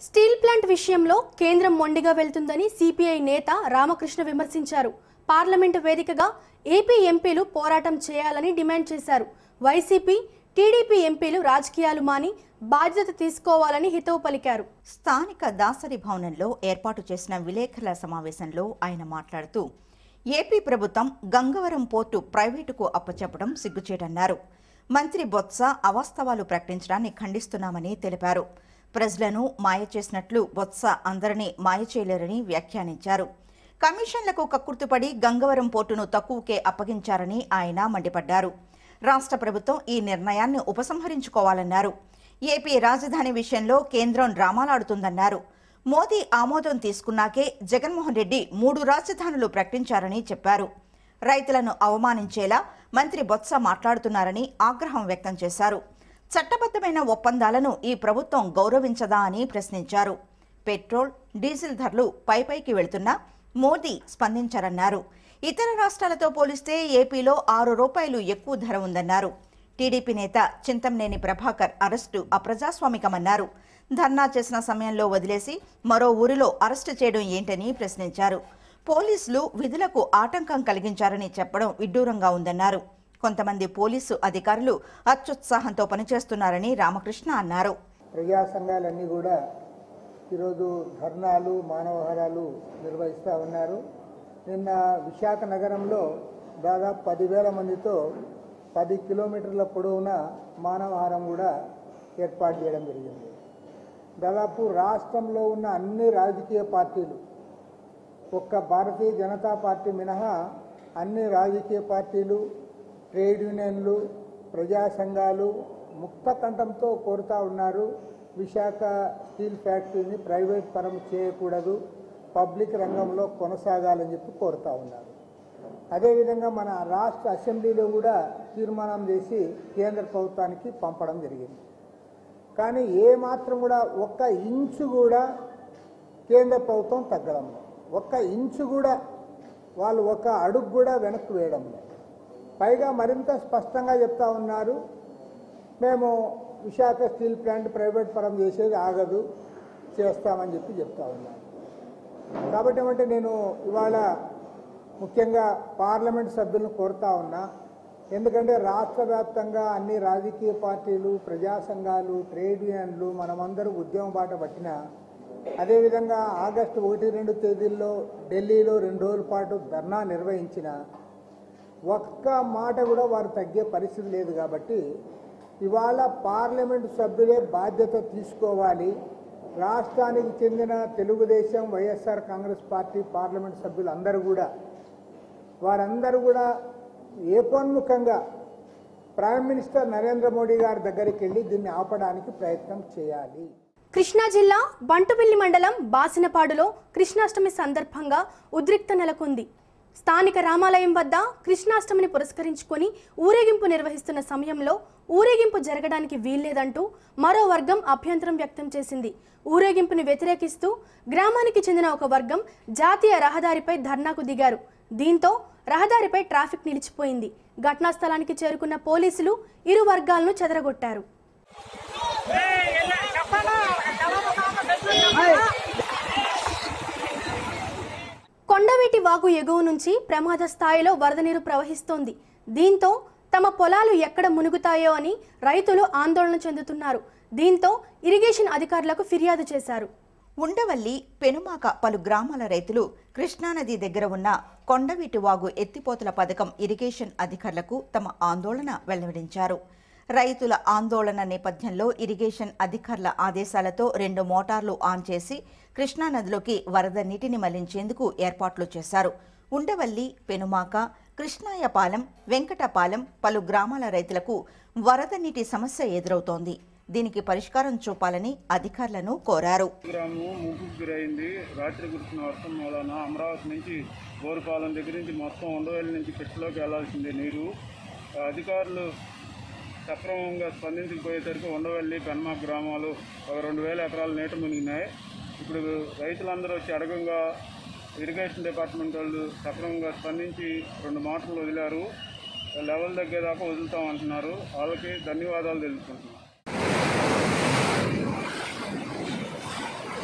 Steel plant విషయంలో కేంద్రం మొండిగా వెళ్తుందని సిపిఐ నేత రామకృష్ణ విమర్శించారు పార్లమెంటు వేదికగా ఏపీ ఎంపీలు పోరాటం చేయాలని డిమాండ్ చేశారు వైసీపీ టీడీపీ ఎంపీలు రాజకీయాలు మాని బాధ్యత తీసుకోవాలని హితవు పలికారు స్థానిక దాసరి భవనంలో ఏర్పాటు చేసిన విలేకరుల సమావేశంలో ఆయన మాట్లాడుతూ ఏపీ ప్రభుత్వం గంగవరం పోర్టు ప్రైవేటుకు అప్పచెప్పడం సిగ్గుచేటన్నారు మంత్రి బొత్స అవాస్తవాలు ప్రకటించడాన్ని ఖండిస్తున్నామని తెలిపారు ప్రజలను మాయ చేసినట్లు బొత్స అందరినీ మాయ చేయలేరని వ్యాఖ్యానించారు కమిషన్లకు కక్కుర్తుపడి గంగవరం పోర్టును తక్కువకే అప్పగించారని ఆయన మండిపడ్డారు రాష్ట్ర ప్రభుత్వం ఈ నిర్ణయాన్ని ఉపసంహరించుకోవాలన్నారు ఏపీ రాజధాని విషయంలో కేంద్రం డ్రామాలాడుతుందన్నారు మోదీ ఆమోదం తీసుకున్నాకే జగన్మోహన్ రెడ్డి మూడు రాజధానులు ప్రకటించారని చెప్పారు రైతులను అవమానించేలా మంత్రి బొత్స మాట్లాడుతున్నారని ఆగ్రహం వ్యక్తం చేశారు చట్టబద్ధమైన ఒప్పందాలను ఈ ప్రభుత్వం గౌరవించదా అని ప్రశ్నించారు పెట్రోల్ డీజిల్ ధరలు పైపైకి వెళ్తున్నా మోదీ స్పందించారన్నారు ఇతర రాష్ట్రాలతో పోలిస్తే ఏపీలో ఆరు రూపాయలు ఎక్కువ ధర ఉందన్నారు టీడీపీ నేత చింతంనేని ప్రభాకర్ అరెస్టు అప్రజాస్వామికమన్నారు ధర్నా చేసిన సమయంలో వదిలేసి మరో ఊరిలో అరెస్టు చేయడం ఏంటని ప్రశ్నించారు పోలీసులు విధులకు ఆటంకం కలిగించారని చెప్పడం విడ్డూరంగా ఉందన్నారు కొంతమంది పోలీసు అధికారులు అత్యుత్సాహంతో పనిచేస్తున్నారని రామకృష్ణ అన్నారు ప్రజా సంఘాలన్నీ కూడా ఈరోజు ధర్నాలు మానవహారాలు నిర్వహిస్తూ ఉన్నారు నిన్న విశాఖ నగరంలో దాదాపు పదివేల మందితో పది కిలోమీటర్ల పొడవున మానవహారం కూడా ఏర్పాటు చేయడం జరిగింది దాదాపు రాష్ట్రంలో ఉన్న అన్ని రాజకీయ పార్టీలు ఒక్క భారతీయ జనతా పార్టీ మినహా అన్ని రాజకీయ పార్టీలు ట్రేడ్ యూనియన్లు ప్రజా సంఘాలు ముక్త కంఠంతో కోరుతా ఉన్నారు విశాఖ స్టీల్ ఫ్యాక్టరీని ప్రైవేట్ పరం చేయకూడదు పబ్లిక్ రంగంలో కొనసాగాలని చెప్పి కోరుతా ఉన్నారు అదేవిధంగా మన రాష్ట్ర అసెంబ్లీలో కూడా తీర్మానం చేసి కేంద్ర ప్రభుత్వానికి పంపడం జరిగింది కానీ ఏ మాత్రం కూడా ఒక్క ఇంచు కూడా కేంద్ర ప్రభుత్వం తగ్గడం లేదు. ఒక్క ఇంచు కూడా వాళ్ళు ఒక అడుగు కూడా వెనక్కి వేయడం లేదు పైగా మరింత స్పష్టంగా చెప్తా ఉన్నారు మేము విశాఖ స్టీల్ ప్లాంట్ ప్రైవేట్ పరం చేసేది ఆగదు చేస్తామని చెప్పి చెప్తా ఉన్నారు కాబట్టి ఏమంటే నేను ఇవాళ ముఖ్యంగా పార్లమెంట్ సభ్యులను కోరుతా ఉన్నా ఎందుకంటే రాష్ట్ర వ్యాప్తంగా అన్ని రాజకీయ పార్టీలు ప్రజా సంఘాలు ట్రేడ్ యూనియన్లు మనమందరూ ఉద్యమ బాట పట్టిన అదేవిధంగా ఆగస్టు ఒకటి రెండు తేదీల్లో ఢిల్లీలో రెండు రోజుల పాటు ధర్నా నిర్వహించిన ఒక్క మాట కూడా వారు తగ్గే పరిస్థితి లేదు కాబట్టి ఇవాళ పార్లమెంటు సభ్యులే బాధ్యత తీసుకోవాలి రాష్ట్రానికి చెందిన Telugu Desam YSR Congress party parliament సభ్యులు అందరూ కూడా వారందరూ కూడా ఏకోన్ముఖంగా ప్రైమ్ మినిస్టర్ నరేంద్ర మోడీ గారి దగ్గరికి వెళ్ళి దీన్ని ఆపడానికి ప్రయత్నం చేయాలి కృష్ణా జిల్లా బంటువిల్లి మండలం బాసినపాడులో కృష్ణాష్టమి సందర్భంగా ఉద్రిక్త నెలకొంది స్థానిక రామాలయం వద్ద కృష్ణాష్టమిని పురస్కరించుకొని ఊరేగింపు నిర్వహిస్తున్న సమయంలో ఊరేగింపు జరగడానికి వీల్లేదంటూ మరో వర్గం అభ్యంతరం వ్యక్తం చేసింది ఊరేగింపుని వ్యతిరేకిస్తూ గ్రామానికి చెందిన ఒక వర్గం జాతీయ రహదారిపై ధర్నాకు దిగారు దీంతో రహదారిపై ట్రాఫిక్ నిలిచిపోయింది ఘటనా స్థలానికి చేరుకున్న పోలీసులు ఇరు వర్గాలను చెదరగొట్టారు కొండవీటి వాగు ఎగువ నుంచి ప్రమాద స్థాయిలో వరద నీరు ప్రవహిస్తోంది దీంతో తమ పొలాలు ఎక్కడ మునుగుతాయో అని రైతులు ఆందోళన చెందుతున్నారు దీంతో ఇరిగేషన్ అధికారులకు ఫిర్యాదు చేశారు ఉండవల్లి పెనుమాక పలు గ్రామాల రైతులు కృష్ణానది దగ్గర ఉన్న కొండవీటి వాగు ఎత్తిపోతల పథకం ఇరిగేషన్ అధికారులకు తమ ఆందోళన వెల్లడించారు రైతుల ఆందోళన నేపథ్యంలో ఇరిగేషన్ అధికారుల ఆదేశాలతో రెండు మోటార్లు ఆన్ చేసి కృష్ణానదిలోకి వరద నీటిని మళ్లించేందుకు ఏర్పాట్లు చేశారు ఉండవల్లి పెనుమాక కృష్ణాయపాలెం వెంకటపాలెం పలు గ్రామాల రైతులకు వరద నీటి సమస్య ఎదురవుతోంది దీనికి పరిష్కారం చూపాలని అధికారులను కోరారు గ్రామం ముంపుకు గురైంది రాత్రి కురిసిన వర్షం మూలన అమరావతి నుంచి బోరుపాలెం దగ్గర నుంచి మొత్తం ఉండవల్లి నుంచి కృష్ణలోకి వెళ్లాల్సిందే నీరు ఆ అధికారులు సక్రమంగా స్పందించకపోయేసరికి ఉండవల్లి పెన్మా గ్రామాలు ఒక రెండు వేల ఎకరాలు నీట మునిగినాయి ఇప్పుడు రైతులందరూ వచ్చి అడగంగా ఇరిగేషన్ డిపార్ట్మెంట్ వాళ్ళు సక్రమంగా స్పందించి రెండు మోటార్లు వదిలారు లెవెల్ దగ్గేదాకా వదులుతామంటున్నారు వాళ్ళకి ధన్యవాదాలు తెలుపుకుంటున్నాను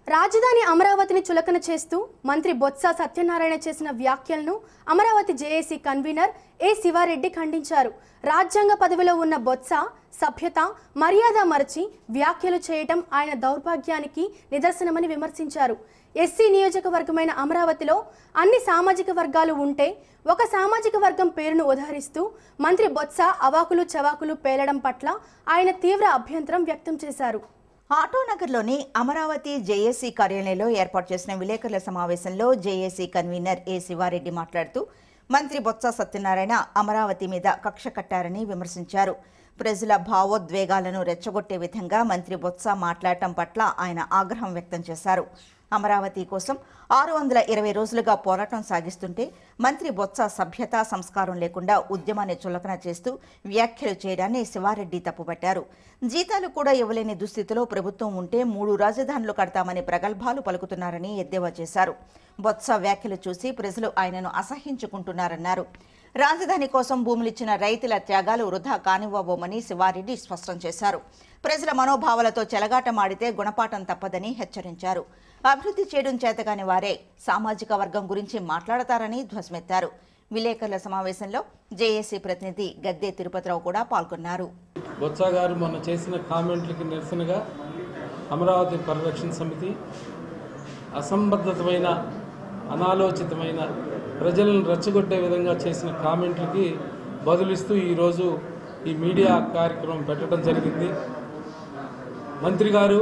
రాజధాని అమరావతిని చులకన చేస్తూ మంత్రి బొత్స సత్యనారాయణ చేసిన వ్యాఖ్యలను Amaravati JAC convener A Sivareddy ఖండించారు రాజ్యాంగ పదవిలో ఉన్న బొత్స సభ్యత మర్యాద మరచి వ్యాఖ్యలు చేయటం ఆయన దౌర్భాగ్యానికి నిదర్శనమని విమర్శించారు ఎస్సీ నియోజకవర్గమైన అమరావతిలో అన్ని సామాజిక వర్గాలు ఉంటే ఒక సామాజిక వర్గం పేరును ఉదహరిస్తూ మంత్రి బొత్స అవాకులు చవాకులు పేలడం పట్ల ఆయన తీవ్ర అభ్యంతరం వ్యక్తం చేశారు ఆటోనగర్లోని అమరావతి జేఏసీ కార్యాలయంలో ఏర్పాటు చేసిన విలేకరుల సమావేశంలో జేఏసీ కన్వీనర్ ఏ శివారెడ్డి మాట్లాడుతూ మంత్రి బొత్స సత్యనారాయణ అమరావతి మీద కక్ష కట్టారని విమర్శించారు ప్రజల భావోద్వేగాలను రెచ్చగొట్టే విధంగా మంత్రి బొత్స మాట్లాడటం పట్ల ఆయన ఆగ్రహం వ్యక్తం చేశారు అమరావతి కోసం ఆరు వందల ఇరవై రోజులుగా పోరాటం సాగిస్తుంటే మంత్రి బొత్స సభ్యత సంస్కారం లేకుండా ఉద్యమాన్ని చులకన చేస్తూ వ్యాఖ్యలు చేయడాన్ని శివారెడ్డి తప్పుపట్టారు జీతాలు కూడా ఇవ్వలేని దుస్థితిలో ప్రభుత్వం ఉంటే మూడు రాజధానులు కడతామని ప్రగల్భాలు పలుకుతున్నారని ఎద్దేవా చేశారు బొత్స వ్యాఖ్యలు చూసి ప్రజలు ఆయనను అసహించుకుంటున్నారన్నారు రాజధాని కోసం భూములిచ్చిన రైతుల త్యాగాలు వృధా కానివ్వబోమని శివారెడ్డి స్పష్టం చేశారు ప్రజల మనోభావాలతో చెలగాటమాడితే గుణపాఠం తప్పదని హెచ్చరించారు అభివృద్ధి చేయడం చేతగాని వారే సామాజిక వర్గం గురించి మాట్లాడతారని ధ్వజమెత్తారు విలేకరుల సమావేశంలో జేఏసీ ప్రతినిధి గద్దె తిరుపతిరావు కూడా పాల్గొన్నారు బొత్స గారు మొన్న చేసిన కామెంట్లకి నిరసనగా అమరావతి పరిరక్షణ సమితి అసంబద్ధతమైన అనాలోచితమైన ప్రజలను రెచ్చగొట్టే విధంగా చేసిన కామెంట్లకి బదులిస్తూ ఈరోజు ఈ మీడియా కార్యక్రమం పెట్టడం జరిగింది మంత్రి గారు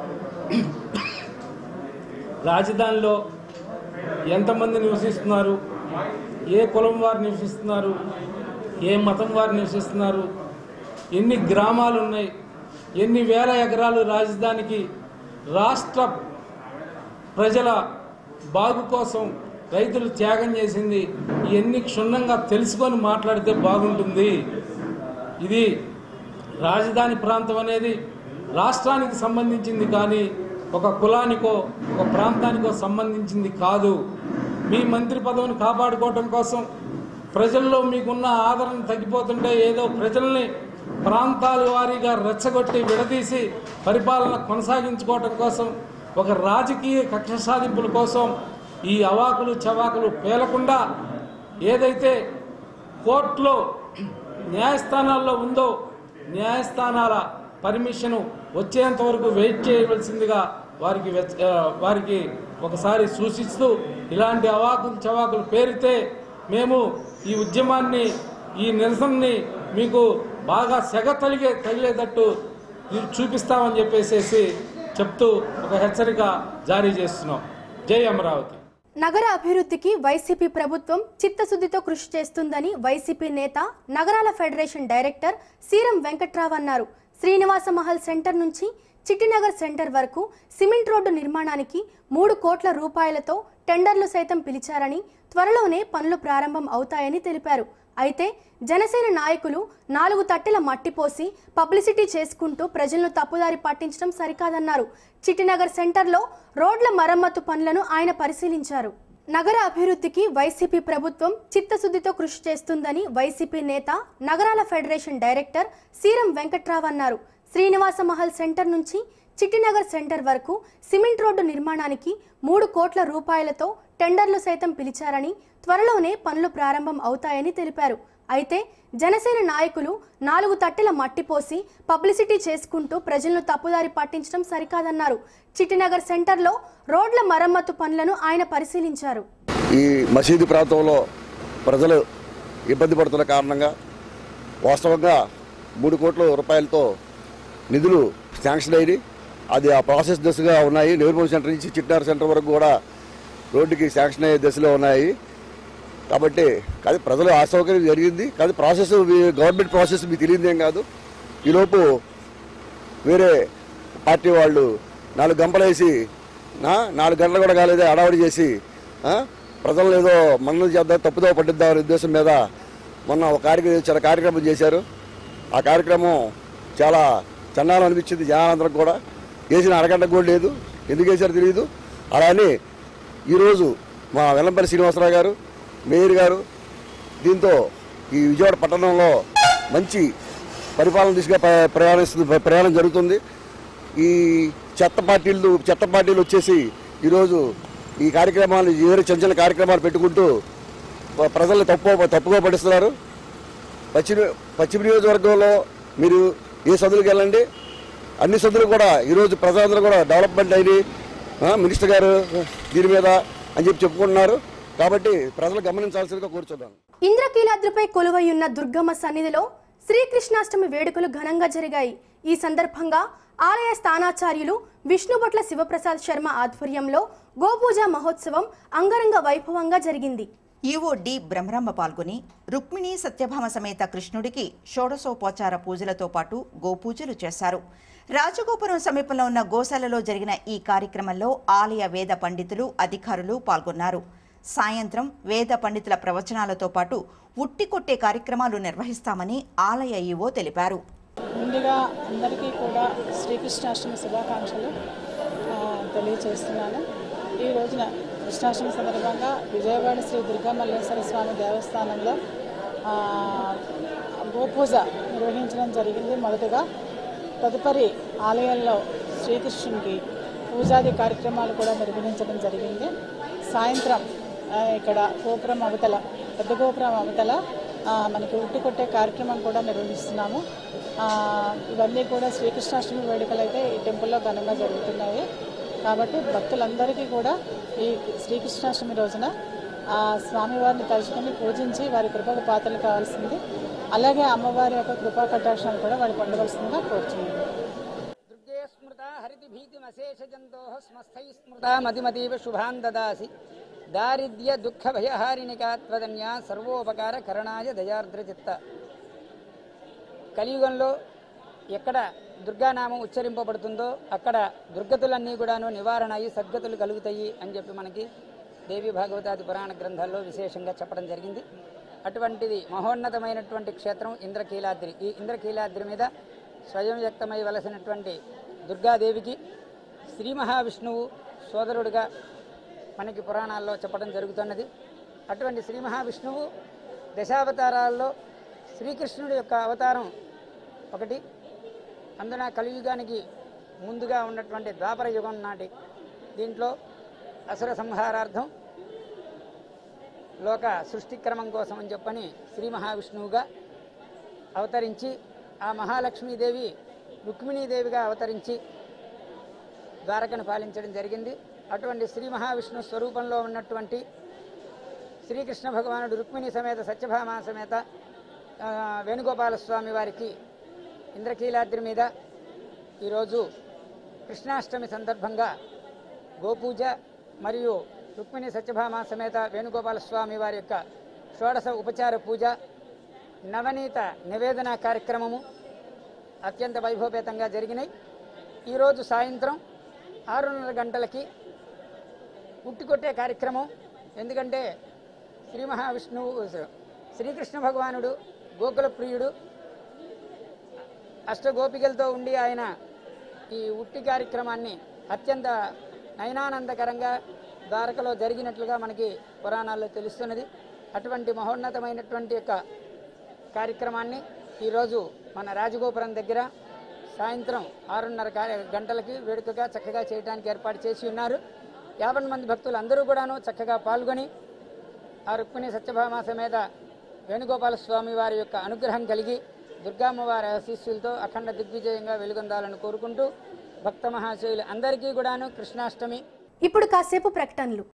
రాజధానిలో ఎంతమంది నివసిస్తున్నారు ఏ కులం వారు నివసిస్తున్నారు ఏ మతం వారు నివసిస్తున్నారు ఎన్ని గ్రామాలు ఉన్నాయి ఎన్ని వేల ఎకరాలు రాజధానికి రాష్ట్ర ప్రజల బాగు కోసం రైతులు త్యాగం చేసింది ఇవన్నీ క్షుణ్ణంగా తెలుసుకొని మాట్లాడితే బాగుంటుంది ఇది రాజధాని ప్రాంతం అనేది రాష్ట్రానికి సంబంధించింది కానీ ఒక కులానికో ఒక ప్రాంతానికో సంబంధించింది కాదు మీ మంత్రి పదవిని కాపాడుకోవటం కోసం ప్రజల్లో మీకున్న ఆదరణ తగ్గిపోతుంటే ఏదో ప్రజల్ని ప్రాంతాల వారీగా రెచ్చగొట్టి విడదీసి పరిపాలన కొనసాగించుకోవటం కోసం ఒక రాజకీయ కక్ష సాధింపుల కోసం ఈ అవాకులు చవాకులు పేలకుండా ఏదైతే కోర్టులో న్యాయస్థానాల్లో ఉందో న్యాయస్థానాల పర్మిషను వచ్చేంత వరకు వెయిట్ చేయవలసిందిగా వారికి వెచ్- ఆ, వారికి ఒకసారి సూచిస్తూ ఇలాంటి అవాకులు చవాకులు పేరితే మేము ఈ ఉద్యమాన్ని ఈ నిరసనని మీకు బాగా సెగ తలిగే తగిలేటట్టు చూ- చూపిస్తామని చెప్పేసేసి చెప్తూ ఒక హెచ్చరిక జారీ చేస్తున్నాం జై అమరావతి నగర అభివృద్ధికి వైసీపీ ప్రభుత్వం చిత్తశుద్ధితో కృషి చేస్తుందని వైసీపీ నేత నగరాల ఫెడరేషన్ డైరెక్టర్ సీరం వెంకట్రావు అన్నారు శ్రీనివాస మహల్ సెంటర్ నుంచి చిట్టినగర్ సెంటర్ వరకు సిమెంట్ రోడ్డు నిర్మాణానికి మూడు కోట్ల రూపాయలతో టెండర్లు సైతం పిలిచారని త్వరలోనే పనులు ప్రారంభం అవుతాయని తెలిపారు అయితే జనసేన నాయకులు నాలుగు తట్టెల మట్టి పోసి పబ్లిసిటీ చేసుకుంటూ ప్రజలను తప్పుదారి పట్టించడం సరికాదన్నారు చిట్టినగర్ సెంటర్లో రోడ్ల మరమ్మతు పనులను ఆయన పరిశీలించారు నగర అభివృద్ధికి వైసీపీ ప్రభుత్వం చిత్తశుద్ధితో కృషి చేస్తుందని వైసీపీ నేత నగరాల ఫెడరేషన్ డైరెక్టర్ సీరం వెంకట్రావు అన్నారు శ్రీనివాస మహల్ సెంటర్ నుంచి చిట్టినగర్ సెంటర్ వరకు సిమెంట్ రోడ్డు నిర్మాణానికి మూడు కోట్ల రూపాయలతో టెండర్లు సైతం పిలిచారని త్వరలోనే పనులు ప్రారంభం అవుతాయని తెలిపారు అయితే జనసేన నాయకులు నాలుగు తట్టెల మట్టి పోసి పబ్లిసిటీ చేసుకుంటూ ప్రజలను తప్పుదారి పట్టించడం సరికాదన్నారు చిట్టినగర్ సెంటర్లో రోడ్ల మరమ్మతు పనులను ఆయన పరిశీలించారు ఈ మసీదు ప్రాంతంలో ప్రజలు ఇబ్బంది పడుతున్న కారణంగా వాస్తవంగా మూడు కోట్ల రూపాయలతో నిధులు శాంక్షన్ అయ్యి అది ఆ ప్రాసెస్ దశగా ఉన్నాయి నెహ్రూ సెంటర్ నుంచి చిట్నార్ సెంటర్ వరకు కూడా రోడ్డుకి శాంక్షన్ అయ్యే దశలో ఉన్నాయి కాబట్టి కాదు ప్రజలు అసౌకర్యం జరిగింది కాదు ప్రాసెస్ మీ- గవర్నమెంట్ ప్రాసెస్ మీకు తెలియదేం కాదు ఈలోపు వేరే పార్టీ వాళ్ళు నాలుగు గంపలేసి నా నాలుగు గంటలు కూడా కాలేదే అడావడి చేసి ఆ, ప్రజలను ఏదో మన్నలు చేద్దాం తప్పుదో పట్టిద్దాం అనే ఉద్దేశం మీద మొన్న ఒక కార్యక్రమం చాలా కార్యక్రమం చేశారు ఆ కార్యక్రమం చాలా చండాలం అనిపించింది జనాలందరం కూడా వేసిన అరగంట కూడా లేదు ఎందుకు వేశారో తెలియదు అలా అని ఈరోజు మా వెల్లంపల్లి శ్రీనివాసరావు గారు మేయర్ గారు దీంతో ఈ విజయవాడ పట్టణంలో మంచి పరిపాలన దిశగా ప్ర- ప్రయాణిస్తుంది ప్రయాణం జరుగుతుంది ఈ చెత్త పార్టీలు చెత్త పార్టీలు వచ్చేసి ఈరోజు ఈ కార్యక్రమాలు వేరే చిన్న చిన్న కార్యక్రమాలు పెట్టుకుంటూ ప- ప్రజల్ని తప్పు తప్పుగా పడిస్తున్నారు పశ్చిమ పశ్చిమ నియోజకవర్గంలో మీరు ఏ సందులకు వెళ్ళండి అన్ని సందులు కూడా ఈరోజు ప్రజలందరూ కూడా డెవలప్మెంట్ అయింది ఆ, మినిస్టర్ గారు దీని మీద అని చెప్పి చెప్పుకుంటున్నారు కాబట్టి ప్రజలు గమనించాల్సిందిగా కోరుచున్నాను ఇంద్రకీలాద్రిపై కొలువైయున్న దుర్గమ్మ సన్నిధిలో శ్రీకృష్ణాష్టమి వేడుకలు ఘనంగా జరిగాయి ఈ సందర్భంగా ఆలయ స్థానాచార్యులు విష్ణుభట్ల శివప్రసాద్ శర్మ ఆధ్వర్యంలో గోపూజ మహోత్సవం అంగరంగ వైభవంగా జరిగింది ఈవో డి బ్రహ్మరమ్మ పాల్గొని రుక్మిణి సత్యభామ సమేత కృష్ణుడికి షోడశోపచార పూజలతో పాటు గోపూజలు చేశారు రాజగోపురం సమీపంలో ఉన్న గోశాలలో జరిగిన ఈ కార్యక్రమంలో ఆలయ వేద పండితులు అధికారులు పాల్గొన్నారు సాయంత్రం వేద పండితుల ప్రవచనాలతో పాటు ఉట్టి కొట్టే కార్యక్రమాలు నిర్వహిస్తామని ఆలయ ఈవో తెలిపారు ముందుగా అందరికీ కూడా శ్రీకృష్ణాష్టమి శుభాకాంక్షలు ఆ, తెలియజేస్తున్నాను ఈ రోజున కృష్ణాష్టమి సందర్భంగా విజయవాడ శ్రీ దుర్గా మల్లేశ్వర స్వామి దేవస్థానంలో ఆ, గోపూజ నిర్వహించడం జరిగింది మొదటగా తదుపరి ఆలయంలో శ్రీకృష్ణునికి పూజాది కార్యక్రమాలు కూడా నిర్వహించడం జరిగింది సాయంత్రం ఆ, ఇక్కడ గోపురం అవతల పెద్ద గోపురం అవతల ఆ, మనకి ఉట్టి కొట్టే కార్యక్రమం కూడా నిర్వహిస్తున్నాము ఆ, ఇవన్నీ కూడా శ్రీకృష్ణాష్టమి వేడుకలు అయితే ఈ టెంపుల్లో ఘనంగా జరుగుతున్నాయి కాబట్టి భక్తులందరికీ కూడా ఈ శ్రీకృష్ణాష్టమి రోజున ఆ స్వామివారిని తలుచుకొని పూజించి వారి కృపకు పాత్రలు కావాల్సింది అలాగే అమ్మవారి యొక్క కృపా కటాక్షాలు కూడా వారు పొందవలసిందిగా కోరుతున్నాను దుర్గే స్మృత హరితిభీతిమశేషజంతో స్మస్థై స్మృత మతిమతీవ శుభాన్ దదాసి దారిద్ర్య దుఃఖ భయహారిణికా త్వదన్యా సర్వోపకార కరణాయ దయార్ద్రచిత్త కలియుగంలో ఎక్కడ దుర్గానామం ఉచ్చరింపబడుతుందో అక్కడ దుర్గతులన్నీ కూడాను నివారణ అయ్యి సద్గతులు కలుగుతాయి అని చెప్పి మనకి దేవి భాగవతాది పురాణ గ్రంథాల్లో విశేషంగా చెప్పడం జరిగింది అటువంటిది మహోన్నతమైనటువంటి క్షేత్రం ఇంద్రకీలాద్రి ఈ ఇంద్రకీలాద్రి మీద స్వయం వ్యక్తమై వలసినటువంటి దుర్గాదేవికి శ్రీ మహావిష్ణువు సోదరుడిగా మనకి పురాణాల్లో చెప్పడం జరుగుతున్నది అటువంటి శ్రీ మహావిష్ణువు దశావతారాల్లో శ్రీకృష్ణుడి యొక్క అవతారం ఒకటి అందున కలియుగానికి ముందుగా ఉన్నటువంటి ద్వాపర యుగం నాటి దీంట్లో అసుర సంహారార్థం లోక సృష్టిక్రమం కోసం అని చెప్పని శ్రీ మహావిష్ణువుగా అవతరించి ఆ మహాలక్ష్మీదేవి రుక్మిణీదేవిగా అవతరించి ద్వారకను పాలించడం జరిగింది అటువంటి శ్రీ మహావిష్ణు స్వరూపంలో ఉన్నటువంటి శ్రీకృష్ణ భగవానుడు రుక్మిణి సమేత సత్యభామ సమేత ఆ, వేణుగోపాల స్వామి వారికి ఇంద్రకీలాద్రి మీద ఈరోజు కృష్ణాష్టమి సందర్భంగా గోపూజ మరియు రుక్మిణి సత్యభామ సమేత వేణుగోపాల స్వామి వారి యొక్క షోడశ ఉపచార పూజ నవనీత నివేదన కార్యక్రమము అత్యంత వైభవపేతంగా జరిగినాయి ఈరోజు సాయంత్రం ఆరున్నర గంటలకి ఉట్టికొట్టే కార్యక్రమం ఎందుకంటే శ్రీ మహావిష్ణువు శ్రీకృష్ణ భగవానుడు గోకుల ప్రియుడు అష్టగోపికలతో ఉండి ఆయన ఈ ఉట్టి కార్యక్రమాన్ని అత్యంత నయనానందకరంగా ద్వారకలో జరిగినట్లుగా మనకి పురాణాల్లో తెలుస్తున్నది అటువంటి మహోన్నతమైనటువంటి యొక్క కార్యక్రమాన్ని ఈరోజు మన రాజగోపురం దగ్గర సాయంత్రం ఆరున్నర గా- గంటలకి వేడుకగా చక్కగా చేయడానికి ఏర్పాటు చేసి ఉన్నారు యాభై మంది భక్తులు అందరూ కూడాను చక్కగా పాల్గొని ఆ రుక్మిణి సత్యభామ సమేత వేణుగోపాల స్వామి వారి యొక్క అనుగ్రహం కలిగి దుర్గామ్మవారి ఆశీస్సులతో అఖండ దిగ్విజయంగా వెలుగొందాలని కోరుకుంటూ భక్త మహాశయులు అందరికీ కూడాను కృష్ణాష్టమి ఇప్పుడు కాసేపు ప్రకటనలు